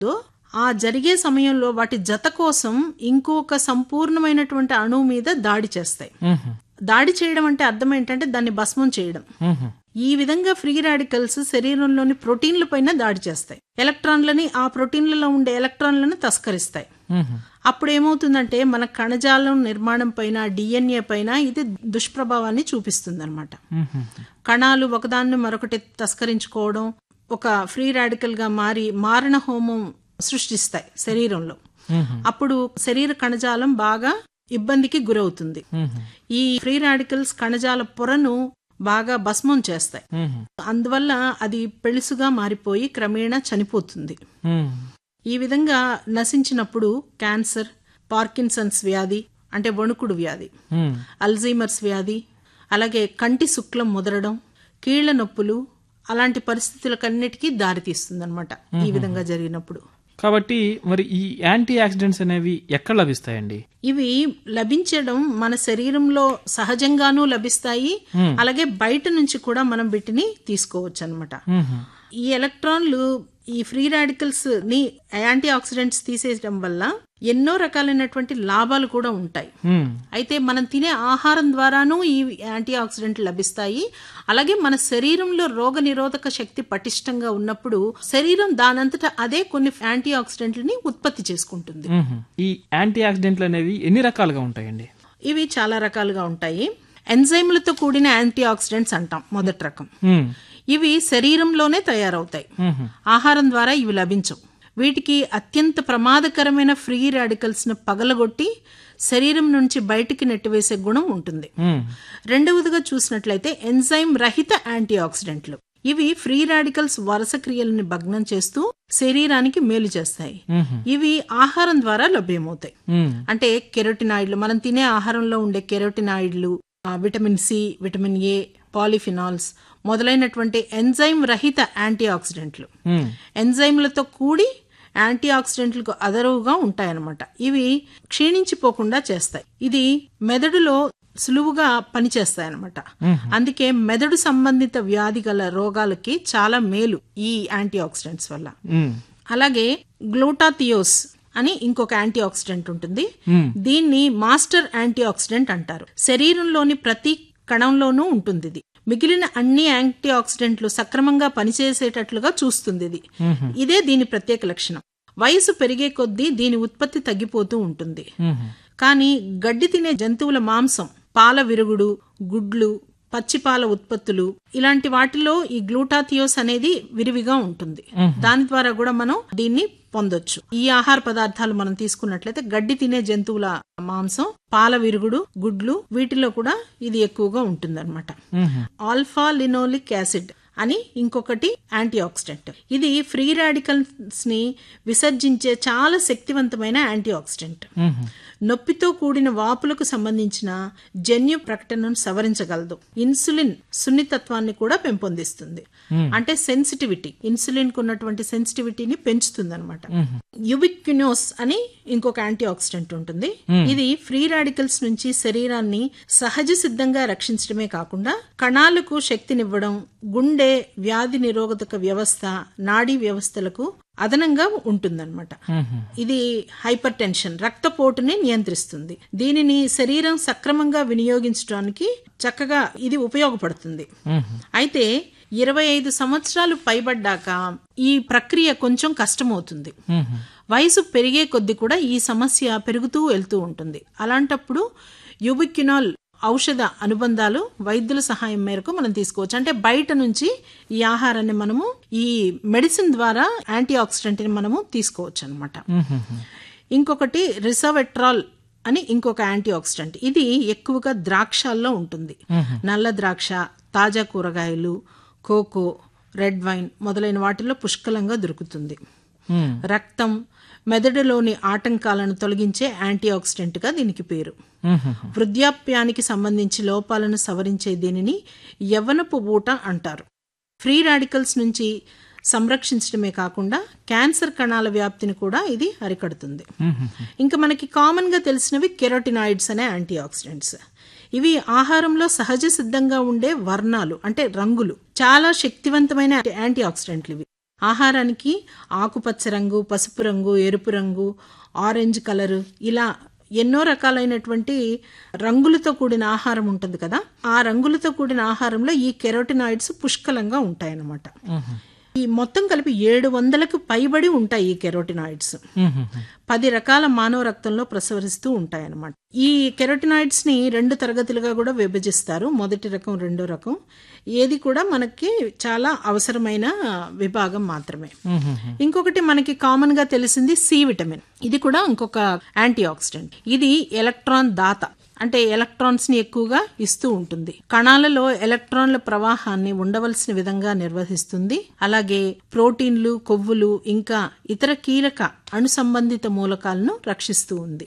ఆ జరిగే సమయంలో వాటి జత కోసం ఇంకొక సంపూర్ణమైనటువంటి అణువు మీద దాడి చేస్తాయి మ్మ్. దాడి చేయడం అంటే అర్థం ఏంటంటే దాన్ని భస్మం చేయడం మ్మ్. ఈ విధంగా ఫ్రీ రాడికల్స్ శరీరంలోని ప్రోటీన్ల పైన దాడి చేస్తాయి ఎలక్ట్రాన్లని ఆ ప్రోటీన్లలో ఉండే ఎలక్ట్రాన్లను తస్కరిస్తాయి మ్మ్. అప్పుడు ఏమవుతుందంటే మన కణజాలం నిర్మాణం పైన డిఎన్ఏ పైన ఇది దుష్ప్రభావాన్ని చూపిస్తుంది అనమాట మ్మ్. కణాలు ఒకదాన్ని మరొకటి తస్కరించుకోవడం ఒక ఫ్రీ రాడికల్ గా మారి మారణ హోమం సృష్టిస్తాయి శరీరంలో మ్మ్. అప్పుడు శరీర కణజాలం బాగా ఇబ్బందికి గురవుతుంది మ్మ్. ఈ ఫ్రీ రాడికల్స్ కణజాల పొరను బాగా భస్మం చేస్తాయి మ్మ్. అందువల్ల అది పెళుసుగా మారిపోయి క్రమేణా చనిపోతుంది మ్మ్. ఈ విధంగా నశించినప్పుడు క్యాన్సర్ పార్కిన్సన్స్ వ్యాధి అంటే వణుకుడు వ్యాధి మ్మ్. అల్జీమర్స్ వ్యాధి అలాగే కంటి శుక్లం ముదరడం కీళ్ల నొప్పులు అలాంటి పరిస్థితులకన్నిటికీ దారితీస్తుంది ఈ విధంగా జరిగినప్పుడు కాబట్టి మరి ఈ యాంటీ ఆక్సిడెంట్స్ అనేవి ఎక్కడ లభిస్తాయండి ఇవి లభించడం మన శరీరంలో సహజంగానూ లభిస్తాయి అలాగే బయట నుంచి కూడా మనం వీటిని తీసుకోవచ్చు అనమాట మ్మ్. ఈ ఎలక్ట్రాన్లు ఈ ఫ్రీ రాడికల్స్ ని యాంటీ ఆక్సిడెంట్స్ తీసేయడం వల్ల ఎన్నో రకాలైనటువంటి లాభాలు కూడా ఉంటాయి మ్మ్. అయితే మనం తినే ఆహారం ద్వారానూ ఈ యాంటీ ఆక్సిడెంట్లు లభిస్తాయి అలాగే మన శరీరంలో రోగ నిరోధక శక్తి పటిష్టంగా ఉన్నప్పుడు శరీరం దానంతట అదే కొన్ని యాంటీ ఆక్సిడెంట్లని ఉత్పత్తి చేసుకుంటుంది మ్మ్. ఈ యాంటీ ఆక్సిడెంట్లు అనేవి ఎన్ని రకాలుగా ఉంటాయండి ఇవి చాలా రకాలుగా ఉంటాయి ఎంజైమ్లతో కూడిన యాంటీ ఆక్సిడెంట్స్ అంటాం మొదటి రకం మ్మ్. ఇవి శరీరంలోనే తయారవుతాయి మ్మ్. ఆహారం ద్వారా ఇవి లభించవు వీటికి అత్యంత ప్రమాదకరమైన ఫ్రీ రాడికల్స్ ను పగలగొట్టి శరీరం నుంచి బయటికి నెట్టివేసే గుణం ఉంటుంది మ్మ్. రెండవదిగా చూసినట్లయితే ఎంజైమ్ రహిత యాంటీ ఆక్సిడెంట్లు ఇవి ఫ్రీ రాడికల్స్ వరుస క్రియలను భగ్నం చేస్తూ శరీరానికి మేలు చేస్తాయి మ్మ్. ఇవి ఆహారం ద్వారా లభ్యమవుతాయి మ్మ్. అంటే కెరోటినాయిడ్లు మనం తినే ఆహారంలో ఉండే కెరోటినాయిడ్లు ఆ, విటమిన్ సి విటమిన్ ఏ పాలిఫినాల్స్ మొదలైనటువంటి ఎంజైమ్ రహిత యాంటీ ఆక్సిడెంట్లు మ్మ్. ఎంజైమ్లతో కూడి యాంటీ ఆక్సిడెంట్లకు అదరువుగా ఉంటాయన్నమాట ఇవి క్షీణించిపోకుండా చేస్తాయి ఇది మెదడులో సులువుగా పనిచేస్తాయన్నమాట అందుకే మెదడు సంబంధిత వ్యాధి గల రోగాలకి చాలా మేలు ఈ యాంటీ ఆక్సిడెంట్స్ వల్ల మ్మ్. అలాగే గ్లూటాథియోస్ అని ఇంకొక యాంటీ ఆక్సిడెంట్ ఉంటుంది దీన్ని మాస్టర్ యాంటీ ఆక్సిడెంట్ అంటారు శరీరంలోని ప్రతి కణంలోనూ ఉంటుంది ఇది మిగిలిన అన్ని యాంటీ ఆక్సిడెంట్లు సక్రమంగా పనిచేసేటట్లుగా చూస్తుంది ఇది ఇదే దీని ప్రత్యేక లక్షణం వయసు పెరిగే కొద్దీ దీని ఉత్పత్తి తగ్గిపోతూ ఉంటుంది మ్మ్. కానీ గడ్డి తినే జంతువుల మాంసం పాల విరుగుడు గుడ్లు పచ్చిపాల ఉత్పత్తులు ఇలాంటి వాటిలో ఈ గ్లూటాథియోస్ అనేది విరివిగా ఉంటుంది దాని ద్వారా కూడా మనం దీన్ని పొందొచ్చు ఈ ఆహార పదార్థాలు మనం తీసుకున్నట్లయితే గడ్డి తినే జంతువుల మాంసం పాల విరుగుడు గుడ్లు వీటిలో కూడా ఇది ఎక్కువగా ఉంటుందన్నమాట మ్మ్. ఆల్ఫా లినోలిక్ యాసిడ్ అని ఇంకొకటి యాంటీ ఆక్సిడెంట్ ఇది ఫ్రీ రాడికల్స్ ని విసర్జించే చాలా శక్తివంతమైన యాంటీ ఆక్సిడెంట్ మ్మ్. నొప్పితో కూడిన వాపులకు సంబంధించిన జన్యు ప్రకటనను సవరించగలదు ఇన్సులిన్ సున్నితత్వాన్ని కూడా పెంపొందిస్తుంది అంటే సెన్సిటివిటీ ఇన్సులిన్ కు ఉన్నటువంటి సెన్సిటివిటీని పెంచుతుంది అనమాట యుబిక్యునోస్ అని ఇంకొక యాంటీ ఆక్సిడెంట్ ఉంటుంది ఇది ఫ్రీ రాడికల్స్ నుంచి శరీరాన్ని సహజ సిద్ధంగా రక్షించడమే కాకుండా కణాలకు శక్తినివ్వడం గుండె వ్యాధి నిరోధక వ్యవస్థ నాడీ వ్యవస్థలకు అదనంగా ఉంటుందన్నమాట మ్మ్. ఇది హైపర్ టెన్షన్ రక్తపోటుని నియంత్రిస్తుంది దీనిని శరీరం సక్రమంగా వినియోగించడానికి చక్కగా ఇది ఉపయోగపడుతుంది మ్మ్. అయితే ఇరవై ఐదు సంవత్సరాలు పైబడ్డాక ఈ ప్రక్రియ కొంచెం కష్టమవుతుంది మ్మ్. వయసు పెరిగే కొద్దీ కూడా ఈ సమస్య పెరుగుతూ వెళ్తూ ఉంటుంది అలాంటప్పుడు యుబిక్యునాల్ ఔషధ అనుబంధాలు వైద్యుల సహాయం మేరకు మనం తీసుకోవచ్చు అంటే బయట నుంచి ఈ ఆహారాన్ని మనము ఈ మెడిసిన్ ద్వారా యాంటీ ఆక్సిడెంట్ ని మనము తీసుకోవచ్చు అనమాట మ్మ్. ఇంకొకటి రిసవెట్రాల్ అని ఇంకొక యాంటీ ఆక్సిడెంట్ ఇది ఎక్కువగా ద్రాక్షాల్లో ఉంటుంది నల్ల ద్రాక్ష తాజా కూరగాయలు కోకో రెడ్ వైన్ మొదలైన వాటిల్లో పుష్కలంగా దొరుకుతుంది మ్మ్. రక్తం మెదడులోని ఆటంకాలను తొలగించే యాంటీ ఆక్సిడెంట్ గా దీనికి పేరు మ్మ్. వృద్ధాప్యానికి సంబంధించి లోపాలను సవరించే దీనిని యవ్వనపు ఊట అంటారు ఫ్రీ రాడికల్స్ నుంచి సంరక్షించడమే కాకుండా క్యాన్సర్ కణాల వ్యాప్తిని కూడా ఇది అరికడుతుంది మ్మ్. ఇంకా మనకి కామన్ గా తెలిసినవి కెరోటినాయిడ్స్ అనే యాంటీ ఆక్సిడెంట్స్ ఇవి ఆహారంలో సహజ సిద్ధంగా ఉండే వర్ణాలు అంటే రంగులు చాలా శక్తివంతమైన యాంటీ ఆక్సిడెంట్లు ఇవి ఆహారానికి ఆకుపచ్చ రంగు పసుపు రంగు ఎరుపు రంగు ఆరెంజ్ కలరు ఇలా ఎన్నో రకాలైనటువంటి రంగులతో కూడిన ఆహారం ఉంటుంది కదా ఆ రంగులతో కూడిన ఆహారంలో ఈ కెరోటినాయిడ్స్ పుష్కలంగా ఉంటాయన్నమాట ఈ మొత్తం కలిపి ఏడు వందలకు పైబడి ఉంటాయి ఈ కెరోటినాయిడ్స్ పది రకాల మానవ రక్తంలో ప్రసరిస్తూ ఉంటాయన్నమాట ఈ కెరోటినాయిడ్స్ ని రెండు తరగతులుగా కూడా విభజిస్తారు మొదటి రకం రెండో రకం ఏది కూడా మనకి చాలా అవసరమైన విభాగం మాత్రమే ఇంకొకటి మనకి కామన్ గా తెలిసింది సి విటమిన్ ఇది కూడా ఇంకొక యాంటీ ఆక్సిడెంట్ ఇది ఎలక్ట్రాన్ దాత అంటే ఎలక్ట్రాన్స్ ని ఎక్కువగా ఇస్తూ ఉంటుంది కణాలలో ఎలక్ట్రాన్ల ప్రవాహాన్ని ఉండవలసిన విధంగా నిర్వహిస్తుంది అలాగే ప్రోటీన్లు కొవ్వులు ఇంకా ఇతర కీలక అణు సంబంధిత మూలకాలను రక్షిస్తూ ఉంది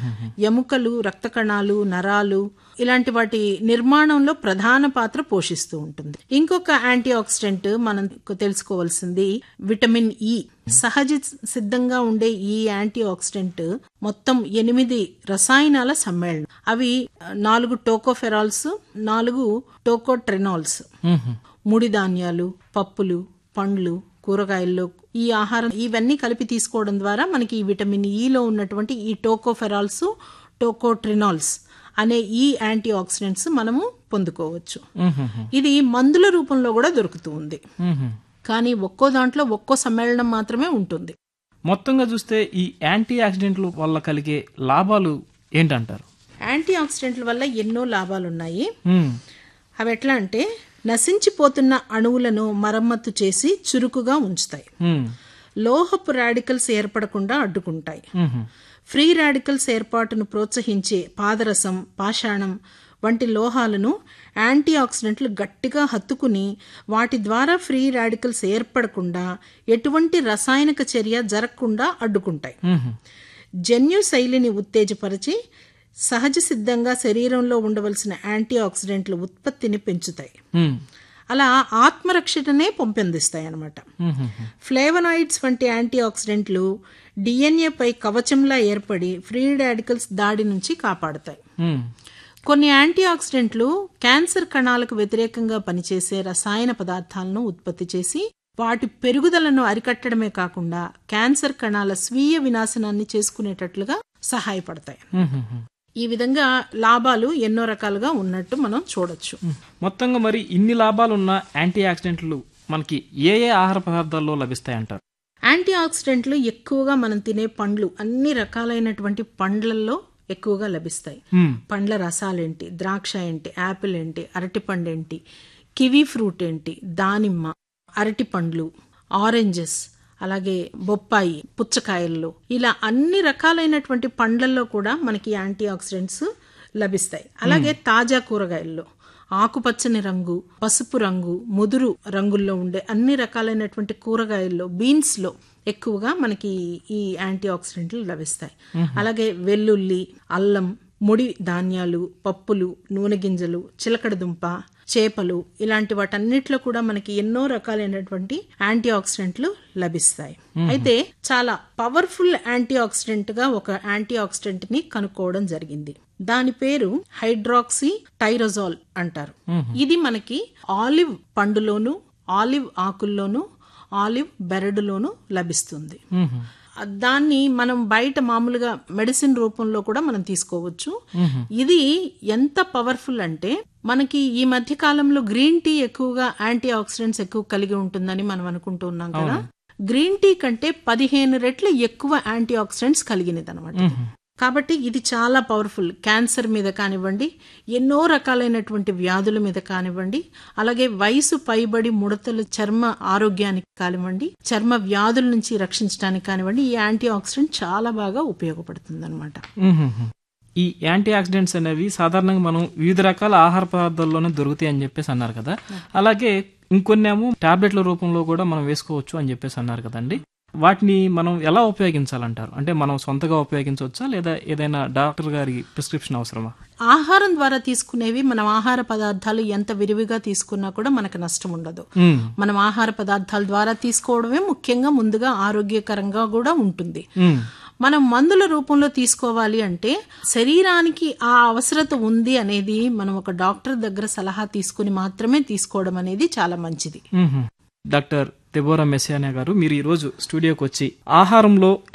ఎముకలు రక్త కణాలు నరాలు ఇలాంటి వాటి నిర్మాణంలో ప్రధాన పాత్ర పోషిస్తూ ఉంటుంది ఇంకొక యాంటీ ఆక్సిడెంట్ మనం తెలుసుకోవాల్సింది విటమిన్ ఇ సహజ సిద్ధంగా ఉండే ఈ యాంటీ ఆక్సిడెంట్ మొత్తం ఎనిమిది రసాయనాల సమ్మేళనం అవి నాలుగు టోకోఫెరాల్స్ నాలుగు టోకోట్రెనాల్స్ ముడి ధాన్యాలు పప్పులు పండ్లు కూరగాయల్లో ఈ ఆహారం ఇవన్నీ కలిపి తీసుకోవడం ద్వారా మనకి ఈ విటమిన్ ఈలో ఉన్నటువంటి ఈ టోకోఫెరాల్స్ టోకోట్రినాల్స్ అనే ఈ యాంటీ ఆక్సిడెంట్స్ మనము పొందుకోవచ్చు ఇది మందుల రూపంలో కూడా దొరుకుతూ ఉంది కానీ ఒక్కో దాంట్లో ఒక్కో సమ్మేళనం మాత్రమే ఉంటుంది మొత్తంగా చూస్తే ఈ యాంటీ ఆక్సిడెంట్ల వల్ల కలిగే లాభాలు ఏంటంటారు యాంటీ ఆక్సిడెంట్ల వల్ల ఎన్నో లాభాలు ఉన్నాయి మ్మ్. అవి ఎట్లా అంటే నశించిపోతున్న అణువులను మరమ్మతు చేసి చురుకుగా ఉంచుతాయి మ్మ్. లోహపు రాడికల్స్ ఏర్పడకుండా అడ్డుకుంటాయి మ్మ్. ఫ్రీ రాడికల్స్ ఏర్పాటును ప్రోత్సహించే పాదరసం పాషాణం వంటి లోహాలను యాంటీ ఆక్సిడెంట్లు గట్టిగా హత్తుకుని వాటి ద్వారా ఫ్రీ రాడికల్స్ ఏర్పడకుండా ఎటువంటి రసాయనిక చర్య జరగకుండా అడ్డుకుంటాయి మ్మ్. జన్యు శైలిని ఉత్తేజపరిచి సహజ సిద్ధంగా శరీరంలో ఉండవలసిన యాంటీ ఆక్సిడెంట్ల ఉత్పత్తిని పెంచుతాయి మ్మ్. అలా ఆత్మరక్షణనే పొంపెందిస్తాయి అన్నమాట మ్మ్. ఫ్లేవనాయిడ్స్ వంటి యాంటీ ఆక్సిడెంట్లు డిఎన్ఏ పై కవచంలా ఏర్పడి ఫ్రీ రాడికల్స్ దాడి నుంచి కాపాడతాయి మ్మ్. కొన్ని యాంటీ ఆక్సిడెంట్లు క్యాన్సర్ కణాలకు వ్యతిరేకంగా పనిచేసే రసాయన పదార్థాలను ఉత్పత్తి చేసి వాటి పెరుగుదలను అరికట్టడమే కాకుండా క్యాన్సర్ కణాల స్వీయ వినాశనాన్ని చేసుకునేటట్లుగా సహాయపడతాయి మ్మ్. ఈ విధంగా లాభాలు ఎన్నో రకాలుగా ఉన్నట్టు మనం చూడొచ్చు మొత్తంగా మరి ఇన్ని లాభాలున్న యాంటీ ఆక్సిడెంట్లు మనకి ఏ ఏ ఆహార పదార్థాల్లో లభిస్తాయి అంటారు యాంటీ ఆక్సిడెంట్లు ఎక్కువగా మనం తినే పండ్లు అన్ని రకాలైనటువంటి పండ్లల్లో ఎక్కువగా లభిస్తాయి మ్మ్. పండ్ల రసాలేంటి ద్రాక్ష ఏంటి యాపిల్ ఏంటి అరటిపండు ఏంటి కివీ ఫ్రూట్ ఏంటి దానిమ్మ అరటి పండ్లు ఆరెంజెస్ అలాగే బొప్పాయి పుచ్చకాయల్లో ఇలా అన్ని రకాలైనటువంటి పండ్లల్లో కూడా మనకి యాంటీ ఆక్సిడెంట్స్ లభిస్తాయి అలాగే తాజా కూరగాయల్లో ఆకుపచ్చని రంగు పసుపు రంగు ముదురు రంగుల్లో ఉండే అన్ని రకాలైనటువంటి కూరగాయల్లో బీన్స్ లో ఎక్కువగా మనకి ఈ యాంటీ ఆక్సిడెంట్లు లభిస్తాయి అలాగే వెల్లుల్లి అల్లం ముడి ధాన్యాలు పప్పులు నూనె గింజలు చిలకడ దుంప చేపలు ఇలాంటి వాటన్నిటిలో కూడా మనకి ఎన్నో రకాలైనటువంటి యాంటీ ఆక్సిడెంట్లు లభిస్తాయి అయితే చాలా పవర్ఫుల్ యాంటీ ఆక్సిడెంట్ గా ఒక యాంటీ ఆక్సిడెంట్ ని కనుక్కోవడం జరిగింది దాని పేరు హైడ్రాక్సీ టైరజాల్ అంటారు ఇది మనకి ఆలివ్ పండులోను ఆలివ్ ఆకుల్లోను ఆలివ్ బెరడులోను లభిస్తుంది మ్మ్. దాన్ని మనం బయట మామూలుగా మెడిసిన్ రూపంలో కూడా మనం తీసుకోవచ్చు ఇది ఎంత పవర్ఫుల్ అంటే మనకి ఈ మధ్య కాలంలో గ్రీన్ టీ ఎక్కువగా యాంటీ ఆక్సిడెంట్స్ ఎక్కువ కలిగి ఉంటుందని మనం అనుకుంటూ ఉన్నాం కదా గ్రీన్ టీ కంటే పదిహేను రెట్లు ఎక్కువ యాంటీ ఆక్సిడెంట్స్ కలిగినది అనమాట కాబట్టి ఇది చాలా పవర్ఫుల్ క్యాన్సర్ మీద కానివ్వండి ఎన్నో రకాలైనటువంటి వ్యాధుల మీద కానివ్వండి అలాగే వయసు పైబడి ముడతలు చర్మ ఆరోగ్యానికి కానివ్వండి చర్మ వ్యాధుల నుంచి రక్షించడానికి కానివ్వండి ఈ యాంటీ ఆక్సిడెంట్ చాలా బాగా ఉపయోగపడుతుంది అనమాట మ్మ్. ఈ యాంటీ ఆక్సిడెంట్స్ అనేవి సాధారణంగా మనం వివిధ రకాల ఆహార పదార్థాల్లోనే దొరుకుతాయి అని చెప్పేసి అన్నారు కదా అలాగే ఇంకొన్నేమో టాబ్లెట్ల రూపంలో కూడా మనం వేసుకోవచ్చు అని చెప్పేసి అన్నారు కదండి వాటిని మనం ఎలా ఉపయోగించాలంటారు అంటే మనం సొంతగా ఉపయోగించవచ్చా లేదా ఏదైనా డాక్టర్ గారి ప్రిస్క్రిప్షన్ అవసరమా ఆహారం ద్వారా తీసుకునేవి మనం ఆహార పదార్థాలు ఎంత విరివిగా తీసుకున్నా కూడా మనకు నష్టం ఉండదు మ్మ్. మనం ఆహార పదార్థాల ద్వారా తీసుకోవడమే ముఖ్యంగా ముందుగా ఆరోగ్యకరంగా కూడా ఉంటుంది మ్మ్. మనం మందుల రూపంలో తీసుకోవాలి అంటే శరీరానికి ఆ అవసరత ఉంది అనేది మనం ఒక డాక్టర్ దగ్గర సలహా తీసుకుని మాత్రమే తీసుకోవడం అనేది చాలా మంచిది మ్మ్. డాక్టర్ దెబోరా మెస్సియానా గారు మీరు ఈ రోజు స్టూడియోకి వచ్చి ఆహారంలో